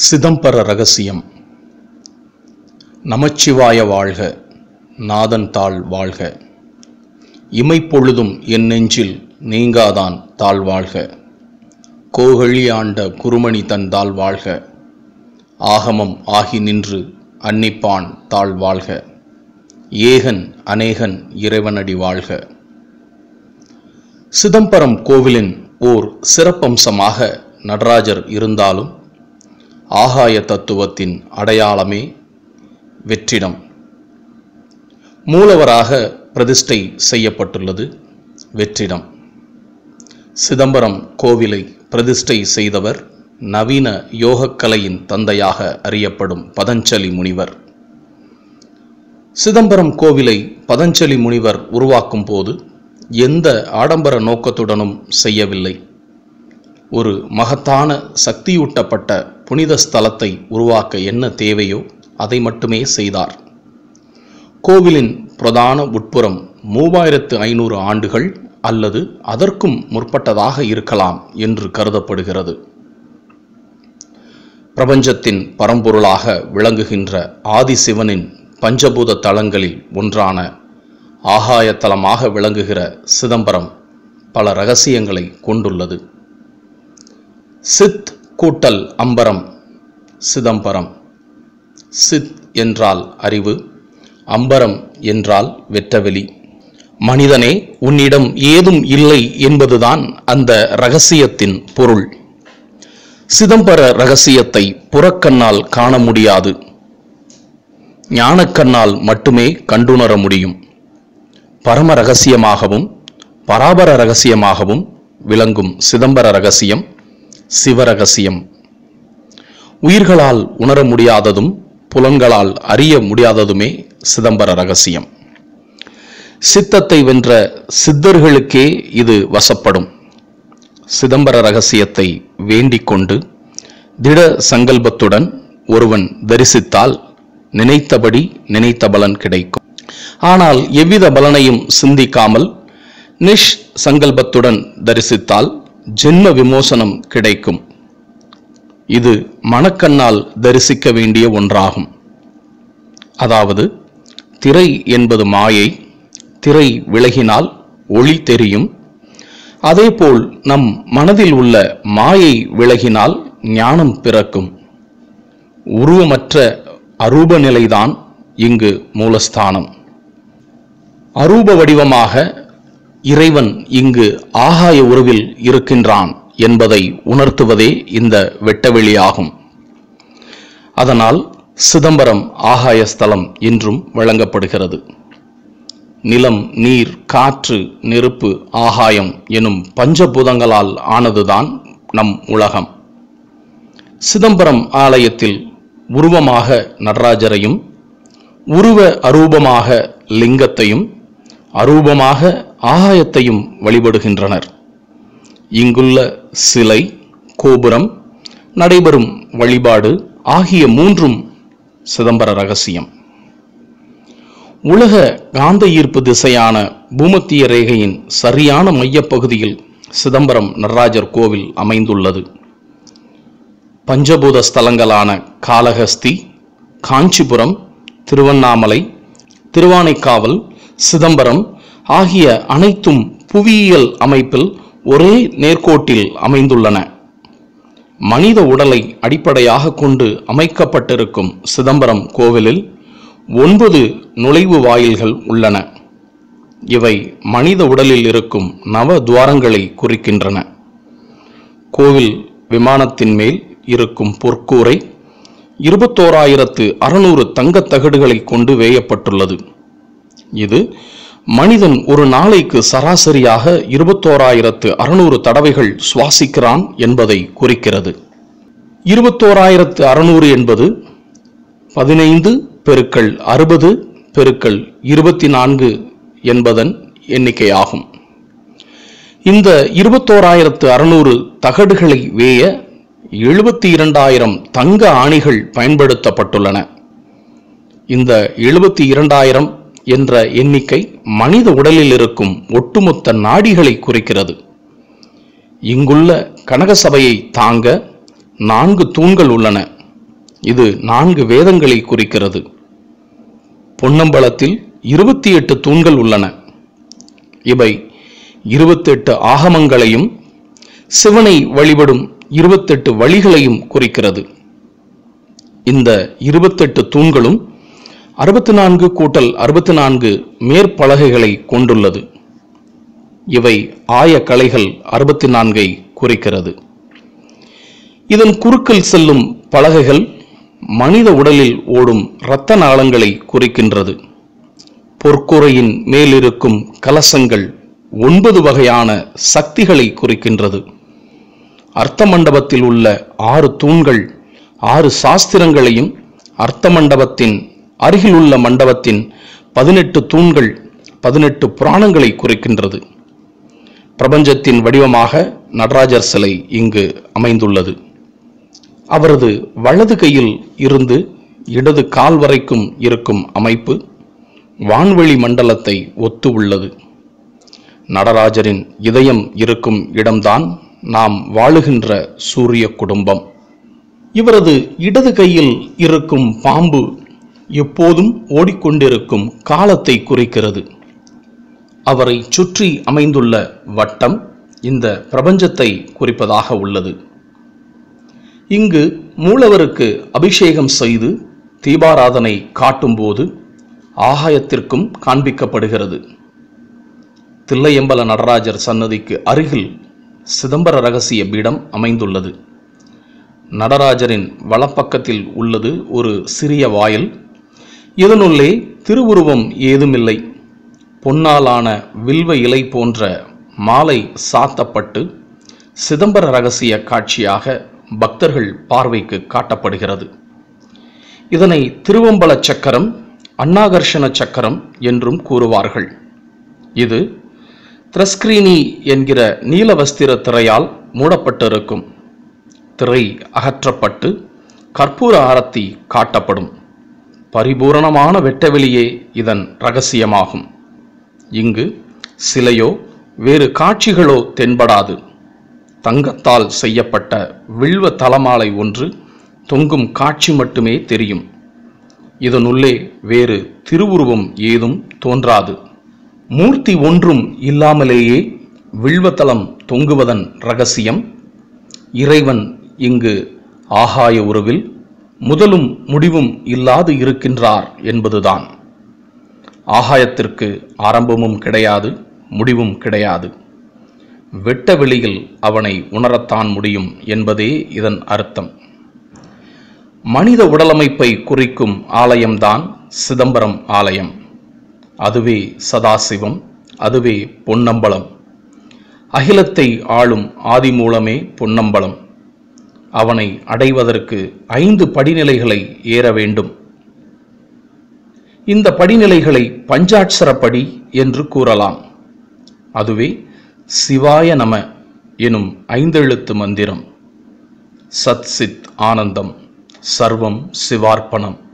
சிதம்பர ரகசியம் நமச்சிவாய வாழ்க நாதன் தாள் வாழ்க இமைப்பொழுதும் என் நெஞ்சில் நீங்காதான் தாழ் வாழ்க கோகழி ஆண்ட குருமணி தன் தாள் வாழ்க ஆகமம் ஆகி நின்று அன்னிப்பான் தாழ் வாழ்க ஏகன் அநேகன் இறைவனடி வாழ்க சிதம்பரம் கோவிலின் ஓர் சிறப்பம்சமாக நடராஜர் இருந்தாலும் ஆகாய தத்துவத்தின் அடையாளமே வெற்றிடம் மூலவராக பிரதிஷ்டை செய்யப்பட்டுள்ளது வெற்றிடம் சிதம்பரம் கோவிலை பிரதிஷ்டை செய்தவர் நவீன யோகக்கலையின் தந்தையாக அறியப்படும் பதஞ்சலி முனிவர் சிதம்பரம் கோவிலை பதஞ்சலி முனிவர் உருவாக்கும் போது எந்த ஆடம்பர நோக்கத்துடனும் செய்யவில்லை ஒரு மகத்தான சக்தியூட்டப்பட்ட புனித ஸ்தலத்தை உருவாக்க என்ன தேவையோ அதை மட்டுமே செய்தார் கோவிலின் பிரதான உட்புறம் மூவாயிரத்து ஐநூறு ஆண்டுகள் அல்லது அதற்கும் முற்பட்டதாக இருக்கலாம் என்று கருதப்படுகிறது பிரபஞ்சத்தின் பரம்பொருளாக விளங்குகின்ற ஆதிசிவனின் பஞ்சபூத தலங்களில் ஒன்றான ஆகாயத்தலமாக விளங்குகிற சிதம்பரம் பல ரகசியங்களை கொண்டுள்ளது சித் கூட்டல் அம்பரம் சிதம்பரம் சித் என்றால் அறிவு அம்பரம் என்றால் வெற்றவெளி மனிதனே உன்னிடம் ஏதும் இல்லை என்பதுதான் அந்த ரகசியத்தின் பொருள் சிதம்பர ரகசியத்தை புறக்கண்ணால் காண முடியாது ஞானக்கண்ணால் மட்டுமே கண்டுணர முடியும் பரம ரகசியமாகவும் பராபர ரகசியமாகவும் விளங்கும் சிதம்பர ரகசியம் சிவரகசியம் உயிர்களால் உணர முடியாததும் புலன்களால் அறிய முடியாததுமே சிதம்பர ரகசியம் சித்தத்தை வென்ற சித்தர்களுக்கே இது வசப்படும் சிதம்பர ரகசியத்தை வேண்டிக் கொண்டு திட சங்கல்பத்துடன் ஒருவன் தரிசித்தால் நினைத்தபடி நினைத்த பலன் கிடைக்கும் ஆனால் எவ்வித பலனையும் சிந்திக்காமல் நிஷ் சங்கல்பத்துடன் தரிசித்தால் ஜென்ம விமோசனம் கிடைக்கும் இது மனக்கண்ணால் தரிசிக்க வேண்டிய ஒன்றாகும் அதாவது திரை என்பது மாயை திரை விலகினால் ஒளி தெரியும் அதேபோல் நம் மனதில் உள்ள மாயை விலகினால் ஞானம் பிறக்கும் உருவமற்ற அரூப நிலைதான் இங்கு மூலஸ்தானம் அரூப வடிவமாக இறைவன் இங்கு ஆகாய உருவில் இருக்கின்றான் என்பதை உணர்த்துவதே இந்த வெட்டவெளியாகும் அதனால் சிதம்பரம் ஆகாய ஸ்தலம் என்றும் வழங்கப்படுகிறது நிலம் நீர் காற்று நெருப்பு ஆகாயம் எனும் பஞ்சபூதங்களால் ஆனதுதான் நம் உலகம் சிதம்பரம் ஆலயத்தில் உருவமாக நடராஜரையும் உருவ அரூபமாக லிங்கத்தையும் அரூபமாக ஆகாயத்தையும் வழிபடுகின்றனர் இங்குள்ள சிலை கோபுரம் நடைபெறும் வழிபாடு ஆகிய மூன்றும் சிதம்பர ரகசியம் உலக காந்த ஈர்ப்பு திசையான பூமத்திய ரேகையின் சரியான மையப்பகுதியில் சிதம்பரம் நடராஜர் கோவில் அமைந்துள்ளது பஞ்சபூத ஸ்தலங்களான காளஹஸ்தி காஞ்சிபுரம் திருவண்ணாமலை திருவானைக்காவல் சிதம்பரம் ஆகிய அனைத்தும் புவியியல் அமைப்பில் ஒரே நேர்கோட்டில் அமைந்துள்ளன மனித உடலை அடிப்படையாக கொண்டு அமைக்கப்பட்டிருக்கும் சிதம்பரம் கோவிலில் ஒன்பது நுழைவு வாயில்கள் உள்ளன இவை மனித உடலில் இருக்கும் நவ துவாரங்களை குறிக்கின்றன கோவில் விமானத்தின் மேல் இருக்கும் பொற்கூரை இருபத்தோராயிரத்து அறுநூறு தங்கத் தகடுகளை கொண்டு வேயப்பட்டுள்ளது இது மனிதன் ஒரு நாளைக்கு சராசரியாக இருபத்தோராயிரத்து அறுநூறு தடவைகள் சுவாசிக்கிறான் என்பதை குறிக்கிறது இருபத்தோராயிரத்து அறுநூறு என்பது பதினைந்து பெருக்கள் அறுபது பெருக்கள் இருபத்தி நான்கு என்பதன் எண்ணிக்கையாகும் இந்த இருபத்தோராயிரத்து அறுநூறு தகடுகளை வேய எழுபத்தி இரண்டாயிரம் தங்க ஆணிகள் பயன்படுத்தப்பட்டுள்ளன இந்த எழுபத்தி இரண்டாயிரம் என்ற எண்ணிக்கை மனித உடலில் இருக்கும் ஒட்டுமொத்த நாடிகளை குறிக்கிறது இங்குள்ள கனக சபையை தாங்க நான்கு தூண்கள் உள்ளன இது நான்கு வேதங்களை குறிக்கிறது பொன்னம்பலத்தில் இருபத்தி எட்டு தூண்கள் உள்ளன இவை இருபத்தெட்டு ஆகமங்களையும் சிவனை வழிபடும் இருபத்தெட்டு வழிகளையும் குறிக்கிறது இந்த இருபத்தெட்டு தூண்களும் அறுபத்தி நான்கு கூட்டல் அறுபத்தி நான்கு மேற்பலகைகளை கொண்டுள்ளது இவை ஆய கலைகள் அறுபத்தி நான்கை குறிக்கிறது இதன் குறுக்கில் செல்லும் பலகைகள் மனித உடலில் ஓடும் இரத்த நாளங்களை குறிக்கின்றது பொற்குறையின் மேலிருக்கும் கலசங்கள் ஒன்பது வகையான சக்திகளை குறிக்கின்றது அர்த்த மண்டபத்தில் உள்ள ஆறு தூண்கள் ஆறு சாஸ்திரங்களையும் அர்த்த மண்டபத்தின் அருகிலுள்ள மண்டபத்தின் பதினெட்டு தூண்கள் பதினெட்டு புராணங்களை குறிக்கின்றது பிரபஞ்சத்தின் வடிவமாக நடராஜர் சிலை இங்கு அமைந்துள்ளது அவரது வலது கையில் இருந்து இடது கால் வரைக்கும் இருக்கும் அமைப்பு வான்வெளி மண்டலத்தை ஒத்து உள்ளது நடராஜரின் இதயம் இருக்கும் இடம்தான் நாம் வாழுகின்ற சூரிய குடும்பம் இவரது இடது கையில் இருக்கும் பாம்பு எப்போதும் ஓடிக்கொண்டிருக்கும் காலத்தை குறிக்கிறது அவரை சுற்றி அமைந்துள்ள வட்டம் இந்த பிரபஞ்சத்தை குறிப்பதாக உள்ளது இங்கு மூலவருக்கு அபிஷேகம் செய்து தீபாராதனை காட்டும்போது ஆகாயத்திற்கும் காண்பிக்கப்படுகிறது தில்லையம்பல நடராஜர் சன்னதிக்கு அருகில் சிதம்பர ரகசிய பீடம் அமைந்துள்ளது நடராஜரின் வலப்பக்கத்தில் உள்ளது ஒரு சிறிய வாயில் இதனுள்ளே திருவுருவம் ஏதுமில்லை பொன்னாலான வில்வ இலை போன்ற மாலை சாத்தப்பட்டு சிதம்பர ரகசிய காட்சியாக பக்தர்கள் பார்வைக்கு காட்டப்படுகிறது இதனை திருவம்பல சக்கரம் அன்னாகர்ஷண சக்கரம் என்றும் கூறுவார்கள் இது திரஸ்கிரீனி என்கிற நீல வஸ்திர திரையால் மூடப்பட்டிருக்கும் திரை அகற்றப்பட்டு கற்பூர ஆரத்தி காட்டப்படும் பரிபூரணமான வெட்டவெளியே இதன் ரகசியமாகும் இங்கு சிலையோ வேறு காட்சிகளோ தென்படாது தங்கத்தால் செய்யப்பட்ட வில்வ தலமாலை ஒன்று தொங்கும் காட்சி மட்டுமே தெரியும் இதனுள்ளே வேறு திருவுருவம் ஏதும் தோன்றாது மூர்த்தி ஒன்றும் இல்லாமலேயே வில்வத்தலம் தொங்குவதன் ரகசியம் இறைவன் இங்கு ஆகாய உருவில் முதலும் முடிவும் இல்லாது இருக்கின்றார் என்பதுதான் ஆகாயத்திற்கு ஆரம்பமும் கிடையாது முடிவும் கிடையாது வெட்ட வெளியில் அவனை உணரத்தான் முடியும் என்பதே இதன் அர்த்தம் மனித உடலமைப்பை குறிக்கும் ஆலயம்தான் சிதம்பரம் ஆலயம் அதுவே சதாசிவம் அதுவே பொன்னம்பலம் அகிலத்தை ஆளும் ஆதிமூலமே பொன்னம்பலம் அவனை அடைவதற்கு ஐந்து படிநிலைகளை ஏற வேண்டும் இந்த படிநிலைகளை பஞ்சாட்சரப்படி என்று கூறலாம் அதுவே சிவாய நம எனும் ஐந்தெழுத்து மந்திரம் சத் சித் ஆனந்தம் சர்வம் சிவார்ப்பணம்